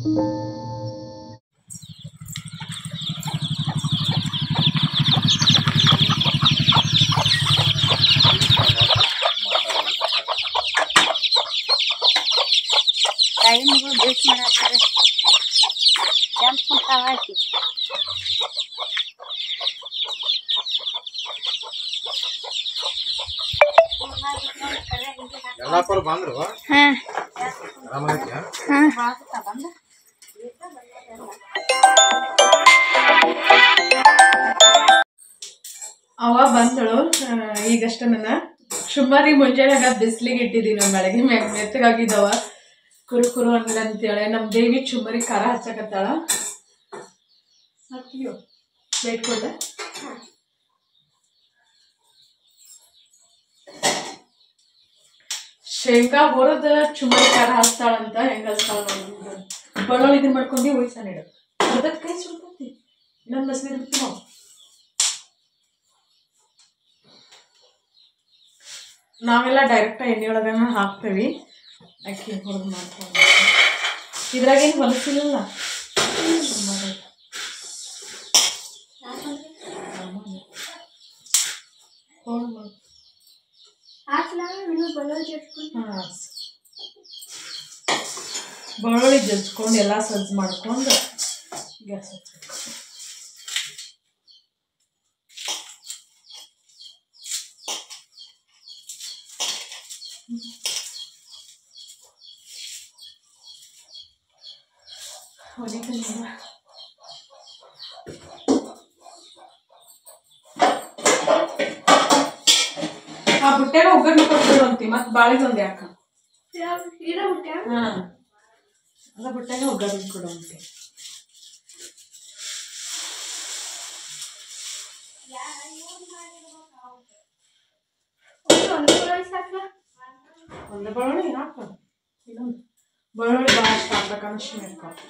ಟೈಮ್ಗಳು base ಮಾಡತ್ತಾರೆ ಕೆಂಪು ಕುಂತಾವ ಹಾಕಿ ಎಲ್ಲಾಪುರ ಬಂದ್ರು ಹಾಂ ಆರಾಮಾಗೈತಿ ಹಾಂ ಅವ ಬಂದಳು ಆ, ಈಗಷ್ಟ ನನ್ನ ಸುಮಾರಿ ಮುಂಜಾನೆ ಆಗ ಬಿಸಿಲಿಗೆ ಇಟ್ಟಿದ್ದೀನಿ ನಮ್ಮ ಬೆಳಗ್ಗೆ ಮ್ಯಾಗ ಮೆತ್ತಗಾಗಿದ್ದವ ಕುರು ಕುರು ಅನ್ನಲ್ಲ ಅಂತೇಳಿ ನಮ್ಮ ದೇವಿ ಚುಮ್ಮರಿ ಖಾರ ಹಚ್ಚಕತ್ತಾಳ ಅಯ್ಯೋ ಬೇಡ್ಕೊಂಡೆ ಶೇಂಗಾ ಹುರದ ಚುಮ್ಮರಿ ಖಾರ ಹಚ್ತಾಳಂತ ಹೆಂಗ ಹಚ್ತಾಳ ನೋಡಿ ಬಳ್ಳೊಳ್ಳಿ ಇದನ್ನ ಮಾಡ್ಕೊಂಡು ಉಳಿಸ ನೀಡು ಅದಕ್ಕೆ ಕೈ ಸುಡ್ಕೊಂತಿ ಇನ್ನೊಂದು ಬಸ್ ನೀರು ನಾವು ನಾವೆಲ್ಲ ಡೈರೆಕ್ಟ್ ಎಣ್ಣೆ ಒಳಗನ ಹಾಕ್ತೇವಿ ಅಕ್ಕಿ ಹುರಿದು ಮಾಡ್ಕೊಂಡು ಇದ್ರಾಗೇನು ಹೊಲಸಿಲ್ಲ ಸುಮ್ಮನೆ ಬೆಳ್ಳುಳ್ಳಿ ಜಜ್ಕೊಂಡು ಎಲ್ಲ ಸಜ್ಜು ಮಾಡ್ಕೊಂಡು ಗ್ಯಾಸ್ ಹಚ್ಚಬೇಕು ಹೊಡಿತೀನಿ ಆ ಬುಟ್ಟೆಗ ಒಗ್ಗರಣೆ ಕೊಟ್ಬಿಡು ಅಂತಿ ಮತ್ತೆ ಬಾಳಿಗೊಂದು ಯಾಕ ಹಾ ಅದ ಬುಟ್ಟೆಗ ಒಗ್ಗರಣೆ ಕೊಡು ಅಂತಿ ಒಂದು ಬೆಳ್ಳುಳ್ಳಿ ಹಾಕ ಇನ್ನೊಂದು ಬೆಳ್ಳುಳ್ಳಿ ಭಾಳ ಇಷ್ಟ ಆಗ್ಬೇಕು ಅನಿಸ್ತೀನಿ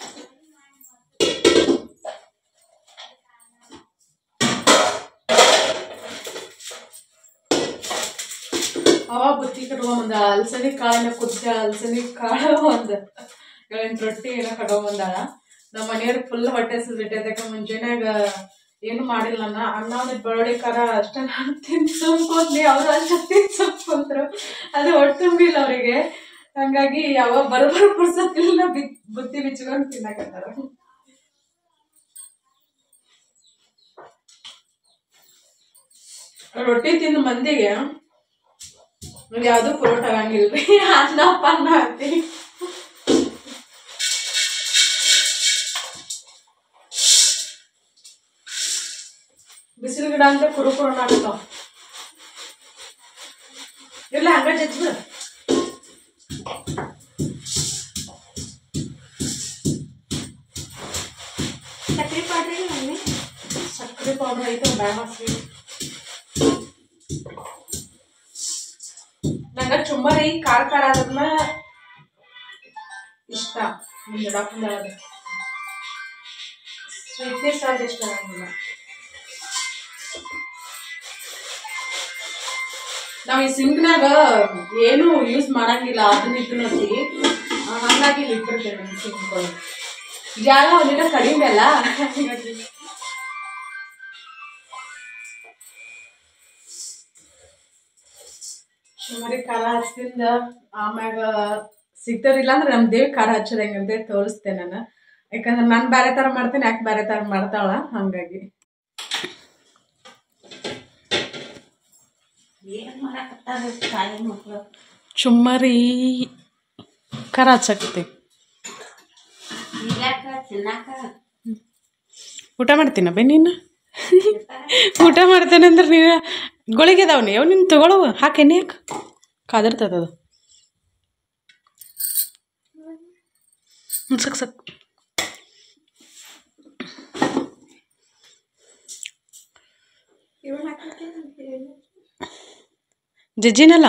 ಅವ ಬುತ್ತಿ ಕಟ್ಕೊಂಬಂದ ಅಲ್ಸಂದಿ ಕಾಳಿನ ಕುದ್ದಾಳ ಅಲ್ಸಂದಿ ಕಾಳು ಒಂದು ಎಂಟು ರೊಟ್ಟಿ ಏನೋ ಕಟ್ಕೊಂಬಂದಾಳ ನಮ್ಮ ಮನೆಯವ್ರಿಗೆ ಫುಲ್ ಹೊಟ್ಟೆ ಸುಬಿಟ್ಟೈತೆ ಮುಂಜಾನ್ಯಾಗ ಏನು ಮಾಡಿಲ್ಲ ಅನ್ನ ಅನ್ನ ಒಂದಿಟ್ಟು ಬೆಳ್ಳುಳ್ಳಿ ಖಾರ ಅಷ್ಟೇ ನಾನು ತಿಂದು ಸುಮ್ಕೊಂಡ್ಲಿ ಅವ್ರು ಅಷ್ಟೇ ತಿಂದು ಸುಮ್ಕೊಂಡ್ರು ಅದು ಹೊಟ್ಟೆ ತುಂಬಿಲ್ಲ ಅವರಿಗೆ ಹಂಗಾಗಿ ಯಾವ ಬರೋಬರ ಪುರ್ಸತ್ತಿಲ್ಲ ಬಿ ಬುತ್ತಿ ಬಿಚ್ಕೊಂಡು ತಿನ್ನಕತ್ತಾರ ರೊಟ್ಟಿ ತಿಂದ ಮಂದಿಗೆ ನಾವ್ ಯಾವ್ದು ಪುರೋಟ ಆಗಂಗಿಲ್ರಿ ಅನ್ನ ಪನ್ನ ಅಂತೀವಿ ಬಿಸಿಲು ಗಿಡ ಅಂದ್ರೆ ಕುರು ಕುರು ಆಗ್ತಾವ ಇಲ್ಲ ಹಂಗ ಜಜ್ಬಿಡು ಸಕ್ರೆ ಪಾಡ್ರಿ ಮಮ್ಮಿ ಸಕ್ಕರೆ ಪೌಡರ್ ಐತೆ ಬ್ಯಾಡ ಹಾಕಿ ನಂಗ ಚುಮ್ಮರಿ ಖಾರ ಖಾರ ಆದ್ರನ್ನ ಇಷ್ಟ ಮುಂದಡಾಕೊಂಡ ಸ್ವೀಟ್ನೆಸ್ ಆದ್ರೆ ಇಷ್ಟ ಆಗಂಗಿಲ್ಲ ನಾವ್ ಈ ಸಿಂಕ್ನಾಗ ಏನು ಯೂಸ್ ಮಾಡಂಗಿಲ್ಲ ಅದನ್ನ ಇದನ್ನ ಅಂತಿ. ಆ, ಹಂಗಾಗಿ ಇಲ್ಲಿ ಇಟ್ಟಿರ್ತೇನೆ ಸಿಂಕ್ಗಳು ಜಾಗ ಒಂದಿನ ಕಡಿಮೆ ಅಲ್ಲ ಹಾಗಾಗಿ ಸುಮಾರಿ ಖಾರ ಹಚ್ಚಿಂದ ಆಮ್ಯಾಗ ಸಿಗ್ತದಿಲ್ಲ ಅಂದ್ರೆ ನಮ್ಮ ದೇವಿ ಖಾರ ಹಚ್ಚೋದು ಹೆಂಗೆ ಅಂತೇಳಿ ತೋರಿಸ್ತೇನೆ ನಾನು ಯಾಕಂದ್ರೆ ನಾನು ಬೇರೆ ಥರ ಮಾಡ್ತೇನೆ ಯಾಕೆ ಬೇರೆ ಥರ ಮಾಡ್ತಾಳ ಹಾಗಾಗಿ ಏನ್ ಮಾಡಕತ್ತಾರ ತಾಯಿ ಮಕ್ಕಳು ಚುಮ್ಮರಿ ಖಾರ ಹಚ್ಚಕ್ತಿ ಇಲ್ಲಾಕ ತಿನ್ನಾಕ ಊಟ ಮಾಡ್ತೀನ ಬೇ ನೀನು ಊಟ ಮಾಡ್ತೇನೆ ಅಂದ್ರೆ ನೀನು ಗೊಳಿಗೆ ಅದಾವ ನೀವು ನೀನು ತಗೊಳವು ಹಾಕಿ ಎಣ್ಣೆ ಹಾಕು ಕಾದಿರ್ತದ ಅದು ಹ್ಞೂ ಸಕ್ ಸಕ್ ಇವನ್ ಹಾಕತ್ತೀನಿ ಜಜ್ಜಿನಲ್ಲ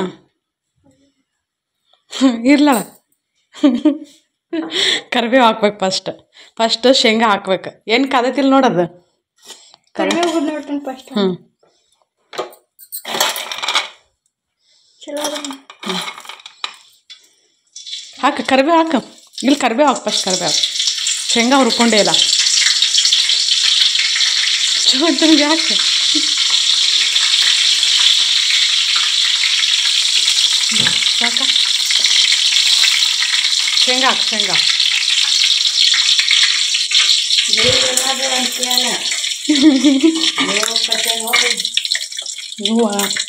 ಇರ್ಲಳ ಕರಿಬೇವು ಹಾಕ್ಬೇಕು ಫಸ್ಟ್ ಫಸ್ಟ್ ಶೇಂಗಾ ಹಾಕ್ಬೇಕು ಏನು ಕಾದತಿಲ್ಲ ನೋಡದು ಕಡಿಮೆ ಹೋಗೋದು ನೋಡ್ತೀನಿ ಫಸ್ಟ್ ಹ್ಞೂ ಚಲೋ ಅದ ಹಾಕು ಕರಿಬೇವು ಹಾಕು ಇಲ್ಲಿ ಕರಿಬೇವು ಹಾಕು ಫಸ್ಟ್ ಕರಿಬೇವು ಶೇಂಗಾ ಹುರ್ಕೊಂಡೇ ಇಲ್ಲ ಚುಮ್ಮತ್ತನಿಗೆ ಯಾಕೆ ಸಾಕ ಶೇಂಗಾ ಹಾಕು ಶೇಂಗಾ ಹೂವ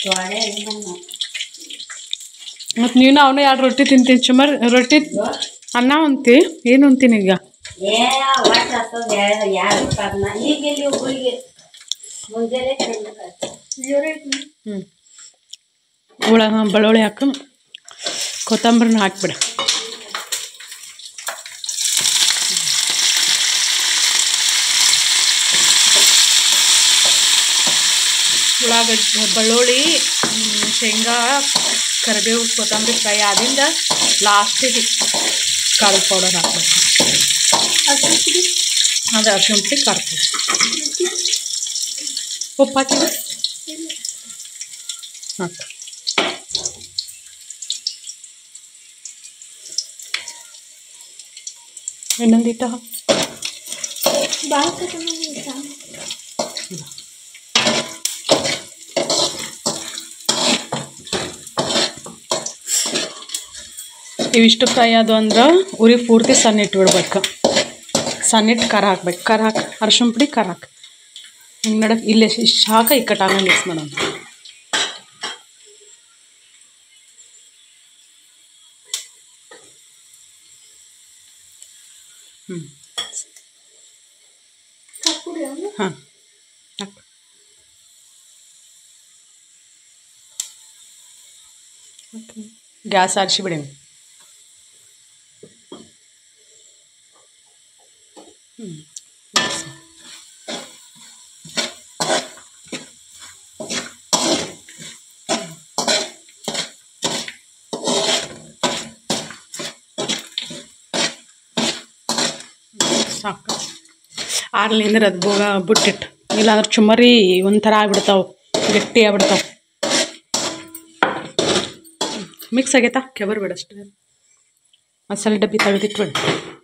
ಮತ್ತು ನೀನು ಅವನು ಎರಡು ರೊಟ್ಟಿ ತಿಂತೀನಿ ಸುಮಾರು ರೊಟ್ಟಿ ಅನ್ನ ಉಂತಿ ಏನು ಉಂತೀನಿ ಈಗ ಏ ಒಟ್ಟು ಹತ್ತದ ಯಾರು ಕಾರಣ ಈಗ ಎಲ್ಲಿ ಒಬ್ಬರಿಗೆ ಮುಂಜಾನೆ ಹ್ಞೂ ಉಳ ಬೆಳ್ಳುಳ್ಳಿ ಹಾಕು ಕೊತ್ತಂಬರಿನ ಹಾಕ್ಬಿಡ ಉಳ್ಳಾಗಡ್ಡಿ ಬೆಳ್ಳುಳ್ಳಿ ಹ್ಮ್, ಶೇಂಗಾ ಕರಿಬೇವು ಕೊತ್ತಂಬರಿ ಫ್ರೈ ಆದಿಂದ ಲಾಸ್ಟಿಗೆ ಕಾಳು ಪೌಡರ್ ಹಾಕ್ಬೇಕು ಅದು ಅರ್ಶಿಣ ಪುಡಿ ಖಾರ ಪುಡಿ ಉಪ್ಪು ಹಾಕಿದ್ರೆ ಹಾಕು ಇನ್ನೊಂದಿಟ್ಟ ಭಾಳ ಇವಿಷ್ಟು ಫ್ರೈ ಅದು ಅಂದ್ರೆ ಉರಿ ಪೂರ್ತಿ ಸಣ್ಣ ಇಟ್ಬಿಡ್ಬೇಕು ಸಣ್ಣ ಇಟ್ಟು ಖಾರ ಹಾಕ್ಬೇಕು ಖಾರ ಹಾಕಿ ಅರ್ಶಿಣ ಪುಡಿ ಖಾರ ಹಾಕಿ ಹಿಂಗೆ ನಡಕ್ಕೆ ಇಲ್ಲೇ ಇಷ್ಟು ಹಾಕ ಇಕ್ಕಟ್ಟಾಗ ಮಿಕ್ಸ್ ಮಾಡೋಣ ಹ್ಞೂ ಹಾಂ ಹಾಕು ಗ್ಯಾಸ್ ಆರಿಸಿ ಬಿಡಿ ಸಾಕು ಆರ್ಲಿ ಅಂದ್ರೆ ಅದು ಬೋಗ ಬಿಟ್ಟಿಟ್ಟು ಇಲ್ಲಾಂದ್ರೆ ಚುಮ್ಮರಿ ಒಂಥರ ಆಗ್ಬಿಡ್ತಾವೆ ಗಟ್ಟಿ ಆಗ್ಬಿಡ್ತಾವೆ ಮಿಕ್ಸ್ ಆಗೈತಾ ಕೆಬರ್ ಬೇಡ ಅಷ್ಟೇ ಮಸಾಲೆ ಡಬ್ಬಿ ತೆಗೆದಿಟ್ಬಿಡಿ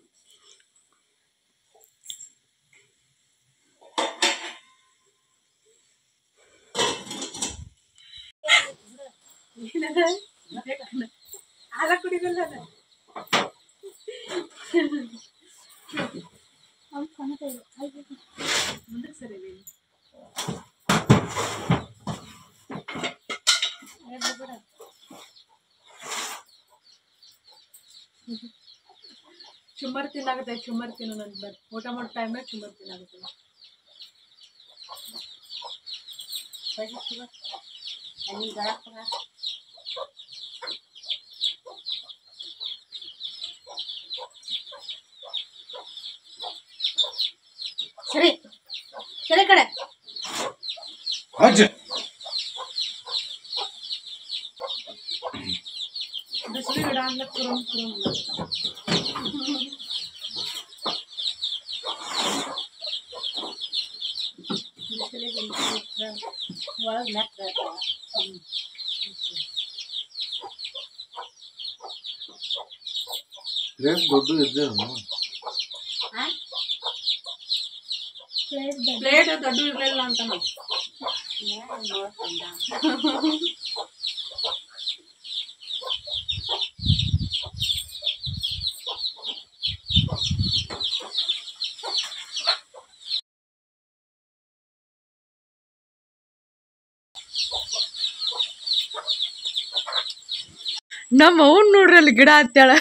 ಚುಮ್ಮರ್ ತಿನ್ನಾಗುತ್ತೆ ಚುಮ್ಮರ್ ತಿನ್ನು ನನ್ನ ಬರ್ ಊಟ ಮಾಡೋ ಟೈಮ್ನಾಗ ಚುಮ್ಮರ್ ತಿನ್ನಾಗುತ್ತೆ ಸರಿ ಸರಿ ಕಡೆ ಅಜ್ಜ ಬಿಸಿಲು ಗಿಡ ಅಂದ್ರೆ ಕುರುಮ್ ಕುರುಮ್ ಅನ್ನತ್ತೆ. ಒಳಗೆ ಲೆಕ್ಕ ಪ್ಲೇಟ್ ದೊಡ್ಡ ಇದ್ದೆ ಪ್ಲೇಟ್ ದೊಡ್ಡ ಇರಲಿಲ್ಲ ಅಂತ ನಾವು ನಮ್ಮ ಅವ್ನು ನೋಡ್ರಿ ಅಲ್ಲಿ ಗಿಡ ಹತ್ತಾಳ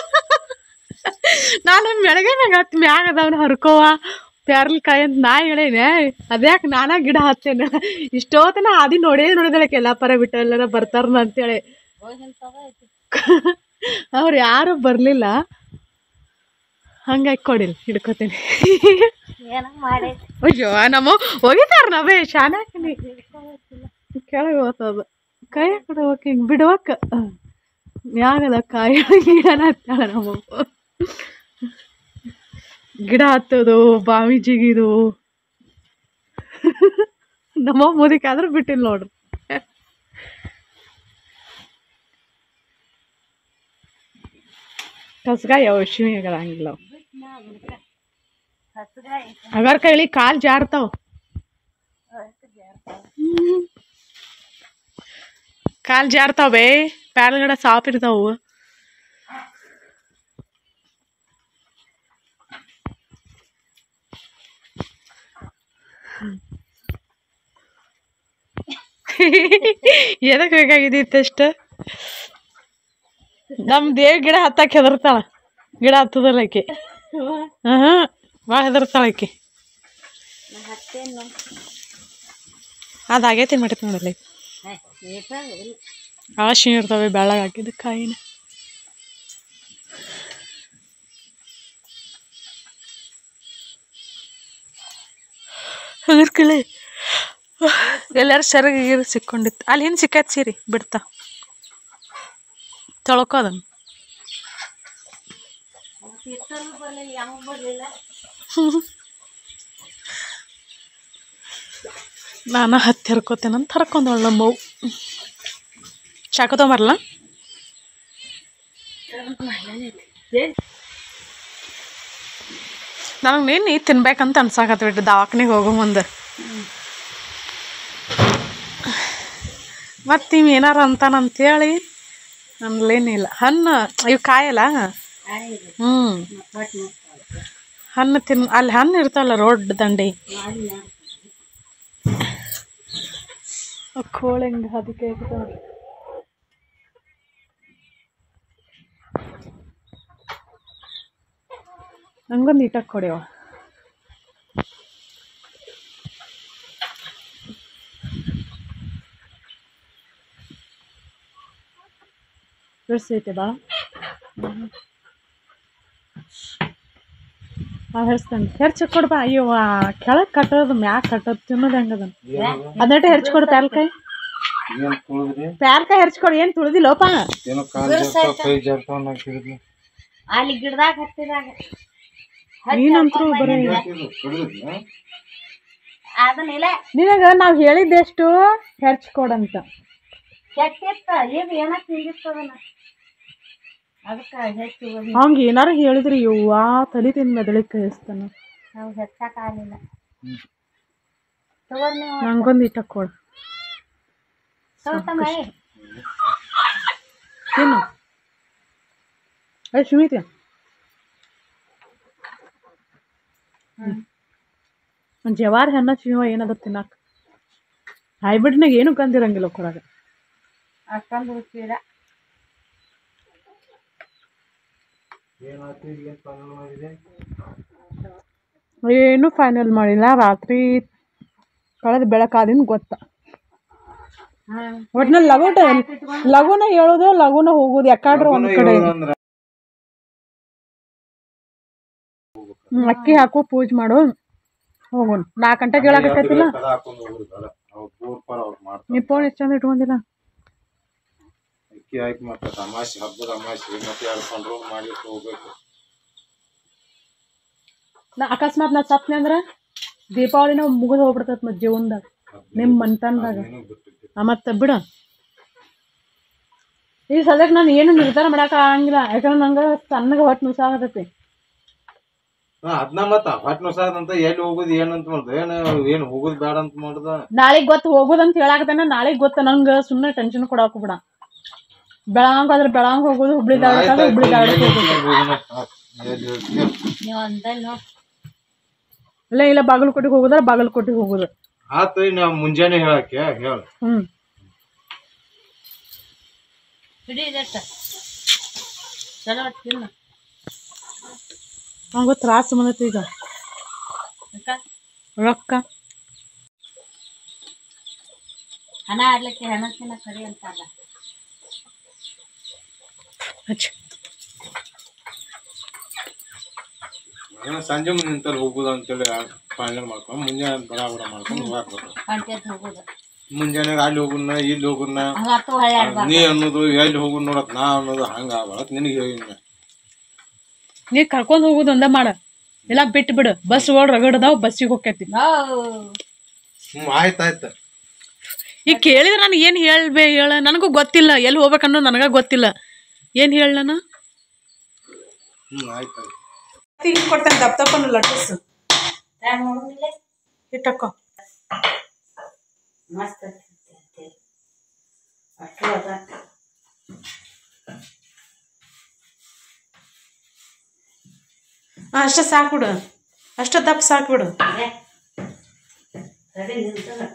ನಾನು ಮೆಳಗೆ ಮ್ಯಾಗ ಹತ್ತಿ ಮ್ಯಾಗ ಅದಾವನ ಹರ್ಕೋವ ಪ್ಯಾರ್ಲಕಾಯಿ ಅಂತ ನಾ ಹೇಳೇನೆ ಅದ್ಯಾಕೆ ನಾನಾ ಗಿಡ ಹತ್ತೇನೆ ಇಷ್ಟೋತನ ಆದಿ ನೋಡೇ ನೋಡಿದಳಕ್ಕೆ ಎಲ್ಲ ಪರ ಬಿಟ್ಟ ಎಲ್ಲಾರ ಬರ್ತಾರನ ಅಂತೇಳಿ ಅವ್ರು ಯಾರು ಬರಲಿಲ್ಲ ಹಂಗಾಗಿ ಕೊಡಿಲ್ಲ ಹಿಡ್ಕೋತೀನಿ ಏನೋ ಮಾಡಿ ಅಯ್ಯೋ ನಮ್ಮ ಒಗಿತಾರ ನಾವೇ ಶಾನಾಕಿನಿ ಕೆಳಗೆ ಹೋಗ್ತದ ಕೈ ಕಡೆ ಹೋಗಿ ಹಿಂಗೆ ಬಿಡ್ವಕ್ಕ ಮ್ಯಾಗದ ಕಾಯಿ ಗಿಡನ ಹತ್ತಾಳ ನಮ್ಮ ಗಿಡ ಹತ್ತೋದು ಬಾವಿ ಜಿಗಿದು ನಮ್ಮ ಮುದಿಕೆ ಆದ್ರೂ ಬಿಟ್ಟಿಲ್ಲ ನೋಡ್ರಿ ಕಸ್ಗ ಯಾವ ಶಿವಿ ಆಗಂಗಿಲ್ಲ ಅವು. ಹಸ್ಗಾಯಿ ಅಗರ್ ಕೈಲಿ ಕಾಲ್ ಜಾರ್ತಾವ ಕಾಲ್ ಜಾರ್ತಾವೆ ಪ್ಯಾಲ್ಗಡೆ ಸಾಪ್ ಇರ್ತಾವು ಎದಕ್ ಬೇಕಾಗಿದ್ದಿತ್ತು ಅಷ್ಟ ನಮ್ ದೇವ್ ಗಿಡ ಹತ್ತಾಕ ಹೆದರ್ತಾಳ ಗಿಡ ಹತ್ತದಲ್ಲ ಆಕಿ ಹಾ ಭಾಳ ಹೆದರ್ತಾಳ ಆಕಿ ನಾ ಹತ್ತೇನು ಅದು ಆಗೈತಿ ಮಾಡಿತ್ ನೋಡಲ್ಲ ಆಶಿ ಇರ್ತವೆ ಬೆಳಗ್ಗೆ ಹಾಕಿದ ಕಾಯಿನ ಅದ್ರ ಕಲೆ ಎಲ್ಲಾರು ಸೆರಗ ಗಿರ ಸಿಕ್ಕೊಂಡಿತ್ತು ಅಲ್ಲಿ ಏನು ಸಿಕ್ಕೈತೆ ಸೀರಿ ಬಿಡ್ತಾ ತೊಳ್ಕೊ ಅದನ್ನು ಇತ್ತಲ್ಲೂ ಬರಲಿಲ್ಲ ಯಾವ ಬರಲಿಲ್ಲ ನಾನು ಹತ್ತಿ ಹರ್ಕೋತೇನಂತ ಹರ್ಕೊಂಡವಳು ನಮ್ಮವು ಚಾಕ ತೊಗೊಂಬರಲ್ಲ ನನಗೆ ನೀನು ತಿನ್ಬೇಕಂತ ಅನ್ಸಾಕತ್ಬಿಟ್ಟು ದವಾಖಾನಿಗೆ ಹೋಗೋ ಮುಂದೆ ಮತ್ತು ಇವ್ ಏನಾರ ಅಂತಾನಂತೇಳಿ ಅನ್ಲೇನಿಲ್ಲ ಹಣ್ಣು ಇವು ಕಾಯಲ್ಲ ಆಯ್ತು ಹ್ಞೂ ಒಟ್ಟು ಹಣ್ಣು ತಿನ್ ಅಲ್ಲಿ ಹಣ್ಣು ಇರ್ತಾವಲ್ಲ ರೋಡ್ ದಂಡಿ ಮಾಡಿ ಕೋಳಿ ಹೆಂಗೆ ಅದಕ್ಕೆ ನಂಗೊಂದು ನೀಟಾಗಿ ಕೊಡಿವ ಐತೆ ಬಾ ಹಾಂ ಹೆರ್ಸ್ತಾನೆ ಹೆರ್ಚಿ ಕೊಡ್ಬಾ ಅಯ್ಯೋ ಕೆಳಗೆ ಕಟ್ಟೋದು ಮ್ಯಾಗ ಕಟ್ಟೋದು ತಿನ್ನೋದು ಹೆಂಗದ ಅದನ್ನೆಟ ಹೆರ್ಚ್ಕೊಡು ಪ್ಯಾಲ್ಕಾಯಿ ಏನ್ ತುಳಿದ್ರಿ ಪ್ಯಾಲ್ಕಾಯಿ ಹೆರ್ಚ್ಕೊಡು ಏನು ತುಳಿದಿಲ್ಲೋಪ ಏನೋ ಕಾಲ್ ಜಾರ್ತಾವ ಕೈ ಜಾರ್ತಾವ ನಾ ಕೇಳಿದ್ನಿ ಅಲ್ಲಿ ಗಿಡದಾಗ ಹತ್ತಿದಾಗ ನೀನಂತರೂ ಬರೀ ಕಡಿದ್ರಿ ಅದನ್ನೆಲ್ಲ ನಿನಗೆ ನಾವು ಹೇಳಿದ್ದೆಷ್ಟು ಹೆರ್ಚ್ಕೊಡಂತ ಕೆಟ್ಟಿತ್ತ ಈಗ ಏನ ತಿಂದಿತ್ತದನ್ನ ಅದಕ್ಕೆ ಹೆಚ್ಚು ಹೋಗಿ ಹಂಗೆ ಏನಾರು ಹೇಳಿದ್ರಿ ಯವ್ವಾ ತಲೆ ತಿಂದು ಮೆದಳಿಗೆ ಕಳಿಸ್ತಾನ ನಾವು ಹೆಚ್ಚಕ್ಕಾಗಲಿಲ್ಲ ತಗೋರ್ ನೀವು ನಂಗೊಂದು ಇಟ್ಟ ಕೊಡು ತಗೋತಮ್ಮ ತಿನ್ನು ಅಯ್ಯ ಸುಮಿತಿ ಒಂದು ಜವಾರಿ ಹಣ್ಣ ಶಿವ ಏನದ ತಿನ್ನಾಕ ಹೈಬ್ರಿಡ್ನಾಗ ಏನು ಕಂದಿರಂಗಿಲ್ಲ ಕೊಡಾಗ ಅಷ್ಟೊಂದು ರುಚಿರ ಏನಾಯ್ತು ಏನ್ ಫೈನಲ್ ಮಾಡಿದೆ ಏನು ಫೈನಲ್ ಮಾಡಿಲ್ಲ ರಾತ್ರಿ ಕಳೆದ ಬೆಳಕಾದಿನ ಗೊತ್ತ ಒಟ್ನಲ್ಲಿ ಲಗುಟ ಲಗುನ ಹೇಳೋದು ಲಗುನ ಹೋಗೋದು ಯಾಕಾಡ್ರ ಒಂದ್ ಕಡೆ ಅಂದ್ರ ಹ್ಮ್, ಅಕ್ಕಿ ಹಾಕು ಪೂಜೆ ಮಾಡು ಹೋಗೋಣ ನಾಲ್ಕು ಗಂಟೆಗೆ ಹೇಳಕತ್ತೈತಿಲ್ಲ ಕದ ಹಾಕೊಂಡ್ ಹೋಗುದು ಬೇಡ ಅವ್ರ ಪೂರ್ ಪರ ಅವ್ರು ಮಾಡ್ತಾರೆ ನೀ ಫೋನ್ ಎಷ್ಟು ಚಂದ ಇಟ್ಕೊಂಡಿಲ್ಲ ಅಕ್ಕಿ ಹಾಕಿ ಮತ್ತೆ ತಮಾಷೆ ಹಬ್ಬದ ತಮಾಷೆ ಮತ್ತೆ ಎರಡು ಕಂಟ್ರೋಲ್ ಮಾಡ್ಲಿಕ್ಕೆ ಹೋಗ್ಬೇಕು ನಾ ಅಕಸ್ಮಾತ್ ನಾ ಸತ್ನೆ ಅಂದ್ರೆ ದೀಪಾವಳಿನ ಮುಗಿದು ಹೋಗ್ಬಿಡ್ತೈತೆ ಮತ್ತೆ ಜೀವನದಾಗ ನಿಮ್ಮ ಮನ್ತನದಾಗ ಏನೂ ಬಿಟ್ಟಿದ್ದೆ ಮತ್ತೆ ಬಿಡ ಈ ಸದ್ಯಕ್ಕೆ ನಾನು ಏನು ನಿರ್ಧಾರ ಮಾಡಕ್ಕೆ ಆಗಂಗಿಲ್ಲ ಯಾಕಂದ್ರೆ ನಂಗೆ ಸಣ್ಣಗೆ ಹೊಟ್ಟೆ ನುಸಾಗತೈತಿ ಅದನ್ನ ಮತ್ತ ಹೊಟ್ಟೆ ನುಸಾದಂತ ಎಲ್ಲಿ ಹೋಗುದು ಏನಂತ ಮಾಡ್ದ ಏನ್ ಏನ್ ಹೋಗುದ್ ಬೇಡ ಅಂತ ಮಾಡ್ದ ನಾಳೆಗೆ ಗೊತ್ತು ಹೋಗೋದಂತ ಹೇಳಾಕತ್ತೇನೆ ನಾಳೆಗೆ ಗೊತ್ತ ನಂಗೆ ಸುಮ್ಮನೆ ಟೆನ್ಷನ್ ಕೊಡಾಕ ಬಿಡ ಬೆಳಗಾವ್ ಆದ್ರೆ ಬೆಳಗಾವ್ ಹೋಗೋದು ಹುಬ್ಳಿ ಧಾರವಾಡ ಹುಬ್ಳಿ ಧಾರವಾಡ ಹೋಗೋದು ನೀವು ಅಂದಲ್ಲ ಇಲ್ಲ ಇಲ್ಲ ಬಾಗಲಕೋಟೆಗೆ ಹೋಗೋದಾರ ಬಾಗಲಕೋಟೆಗೆ ಹೋಗೋದು ಆತು ನಾವ್ ಮುಂಜಾನೆ ಹೇಳಕ್ಕೆ ಹೇಳ ಹ್ಞೂ ಹಿಡಿ ಇದಟ್ಟ ಚಲೋ ತಿನ್ನು ನಂಗೆ ತ್ರಾಸ ಬಂದೈತಿ ಈಗ ಅಕ್ಕ ರೊಕ್ಕ ಹಣ ಆಡ್ಲಿಕ್ಕೆ ಹೆಣಕ್ಕಿನ ಕರಿ ಅಂತಲ್ಲ ಹಚ್ಚ ಸಂಜೆ ಮುಂದೆ ನಿಂತಲ್ಲಿ ಹೋಗುದು ಅಂತೇಳಿ ಫೈನಲ್ ಮಾಡ್ಕೊಂಡು ಮುಂಜಾನೆ ಬಡ ಬಡ ಮಾಡ್ಕೊಂಡು ಹೋಗಾಕ್ ಬರ್ತಾವ ಕಂಟೆತ್ ಹೋಗುದು ಮುಂಜಾನೆ ಅಲ್ಲಿ ಹೋಗುನ್ನ ಇಲ್ಲಿ ಹೋಗುನ್ನ ಹತ್ತು ಹೊಳ್ಳಿ ಆಡ್ಬಾರ್ದು ನೀ ಅನ್ನೋದು ಎಲ್ಲಿ ಹೋಗುನ್ ನೋಡತ್ ನಾ ಅನ್ನೋದು ಹಂಗ ಆಗಬಾರತ್ ನಿನಗೆ ಹೇಳಿನ ನೀ ಕರ್ಕೊಂಡು ಹೋಗೋದು ಒಂದ ಮಾಡ ಇಲ್ಲ ಬಿಟ್ಟು ಬಿಡು ಬಸ್ ಓಡ್ ರಗಡ್ದಾವ್ ಬಸ್ಸಿಗೆ ಹೋಗ್ತೈತಿ ಹ್ಮ್ ಆಯ್ತಾಯ್ತು ಈಗ ಕೇಳಿದ್ರೆ ನಾನು ಏನು ಹೇಳ್ಬೇ ಹೇಳ ನನಗೂ ಗೊತ್ತಿಲ್ಲ ಎಲ್ಲಿ ಹೋಗ್ಬೇಕನ್ನೋ ನನಗ ಗೊತ್ತಿಲ್ಲ ಏನು ಹೇಳ ನಾನು ಹ್ಮ್ ಆಯ್ತಾಯ್ತು ಕೊಡ್ತೇನೆ ದಪ್ಪ ದಪ್ಪನ ಲಟ್ಟಸ್ ಟ್ರೈ ಮಾಡೋದಿಲ್ಲ ಇಟ್ಟಕ್ಕೋ ಮಸ್ತ್ ಆಗ್ತೈತಿ ಅಷ್ಟು ಅದ ಹಾಂ ಅಷ್ಟೇ ಸಾಕ್ಬಿಡು ಅಷ್ಟು ದಪ್ಪ ಸಾಕ್ಬಿಡು ಅದೇ ಸರಿ ನಿಂತದ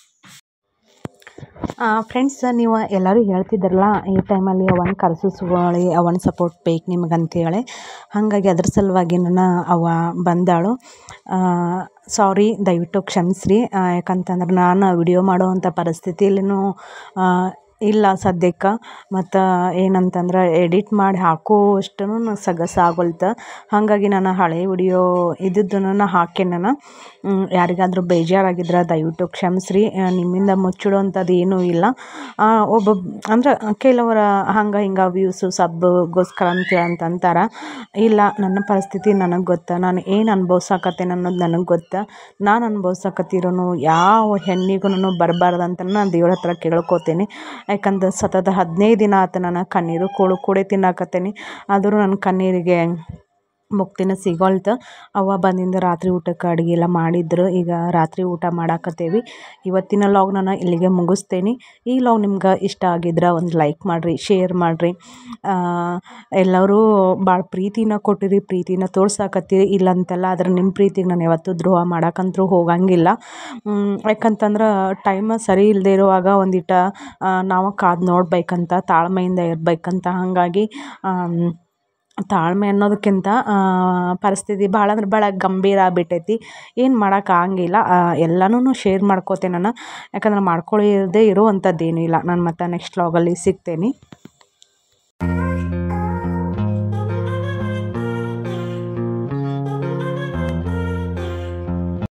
ಫ್ರೆಂಡ್ಸ್ ನೀವು ಎಲ್ಲರೂ ಹೇಳ್ತಿದ್ರಲ್ಲ ಈ ಟೈಮಲ್ಲಿ ಅವನ್ನ ಕರ್ಸಿಸ್ಕೊಳ್ಳಿ ಅವನ ಸಪೋರ್ಟ್ ಬೇಕು ನಿಮಗೆ ಅಂತೇಳಿ ಹಾಗಾಗಿ ಅದ್ರ ಸಲುವಾಗಿ ನಾನು ಅವ ಬಂದಾಳು ಸಾರಿ ದಯವಿಟ್ಟು ಕ್ಷಮಿಸ್ರಿ ಆ, ಯಾಕಂತಂದ್ರೆ ನಾನು ವಿಡಿಯೋ ಮಾಡೋವಂಥ ಪರಿಸ್ಥಿತಿಯಲ್ಲಿನೂ ಆ, ಇಲ್ಲ ಸದ್ಯಕ್ಕೆ ಮತ್ತು ಏನಂತಂದ್ರೆ ಎಡಿಟ್ ಮಾಡಿ ಹಾಕುವಷ್ಟು ಸಗಸ ಆಗೋಲ್ತು ಹಾಗಾಗಿ ನಾನು ಹಳೆ ವಿಡಿಯೋ ಇದ್ದಿದ್ದನ್ನು ಹಾಕಿ ನಾನು ಮ್, ಯಾರಿಗಾದರೂ ಬೇಜಾರಾಗಿದ್ರೆ ದಯವಿಟ್ಟು ಕ್ಷಮಿಸ್ರಿ ಆ, ನಿಮ್ಮಿಂದ ಮುಚ್ಚಿಡುವಂಥದ್ದು ಏನೂ ಇಲ್ಲ ಆ, ಒಬ್ಬೊಬ್ಬ ಅಂದ್ರೆ ಕೆಲವರ ಹಂಗೆ ಹಿಂಗೆ ವ್ಯೂಸು ಸಬ್ಗೋಸ್ಕರ ಅಂತೇಳಿ ಅಂತ ಅಂತಾರೆ ಇಲ್ಲ ನನ್ನ ಪರಿಸ್ಥಿತಿ ನನಗೆ ಗೊತ್ತು ನಾನು ಏನು ಅನ್ಭವ್ಸಕತ್ತೇನೆ ಅನ್ನೋದು ನನಗೆ ಗೊತ್ತು ನಾನು ಅನ್ಭವ್ಸಕತ್ತಿರೋನು ಯಾವ ಹೆಣ್ಣಿಗೂ ಬರಬಾರ್ದಂತ ನಾನು ದೇವ್ರ ಹತ್ರ ಕೇಳ್ಕೊತೀನಿ ಯಾಕಂದ್ರೆ ಸತತ ಹದಿನೈದು ದಿನ ಆತು ನಾನು ಕಣ್ಣೀರು ಕೂಳು ಕೂಡೆ ತಿನ್ನಕತ್ತೀನಿ ಆದರೂ ನನ್ನ ಕಣ್ಣೀರಿಗೆ ಮುಕ್ತಿನ ಸಿಗೋಲ್ತು ಅವ್ವ ಬಂದಿಂದ ರಾತ್ರಿ ಊಟಕ್ಕೆ ಅಡುಗೆ ಎಲ್ಲ ಮಾಡಿದ್ರು ಈಗ ರಾತ್ರಿ ಊಟ ಮಾಡಾಕತ್ತೇವಿ ಇವತ್ತಿನ ಲಾಗ್ ನಾನು ಇಲ್ಲಿಗೆ ಮುಗಿಸ್ತೇನೆ ಈ ಲಾಗ್ ನಿಮ್ಗೆ ಇಷ್ಟ ಆಗಿದ್ರೆ ಒಂದು ಲೈಕ್ ಮಾಡಿರಿ ಶೇರ್ ಮಾಡಿರಿ ಎಲ್ಲರೂ ಭಾಳ ಪ್ರೀತಿನ ಕೊಟ್ಟಿರಿ ಪ್ರೀತಿನ ತೋರ್ಸಾಕತ್ತೀರಿ ಇಲ್ಲ ಅಂತಲ್ಲ ಆದ್ರೆ ನಿಮ್ಮ ಪ್ರೀತಿಗೆ ನಾನು ಯಾವತ್ತೂ ದ್ರೋಹ ಮಾಡಕ್ಕಂತೂ ಹೋಗಂಗಿಲ್ಲ ಮ್, ಯಾಕಂತಂದ್ರೆ ಟೈಮ ಸರಿ ಇಲ್ಲದೆ ಇರುವಾಗ ಒಂದಿಟ ಆ, ನಾವು ಕಾದು ನೋಡ್ಬೇಕಂತ ತಾಳ್ಮೆಯಿಂದ ಇರಬೇಕಂತ ಹಾಗಾಗಿ ಆಮ್, ತಾಳ್ಮೆ ಅನ್ನೋದಕ್ಕಿಂತ ಆ, ಪರಿಸ್ಥಿತಿ ಭಾಳ ಅಂದ್ರೆ ಭಾಳ ಗಂಭೀರ ಆಗ್ಬಿಟ್ಟೈತಿ ಏನು ಮಾಡೋಕ್ಕಾಗಂಗಿಲ್ಲ ಎಲ್ಲನೂ ಶೇರ್ ಮಾಡ್ಕೋತೇನೆ ನಾನು ಯಾಕಂದ್ರೆ ಮಾಡ್ಕೊಳ್ಳದೇ ಇರುವಂಥದ್ದು ಏನೂ ಇಲ್ಲ ನಾನು ಮತ್ತೆ ನೆಕ್ಸ್ಟ್ ಲಾಗಲ್ಲಿ ಸಿಗ್ತೇನೆ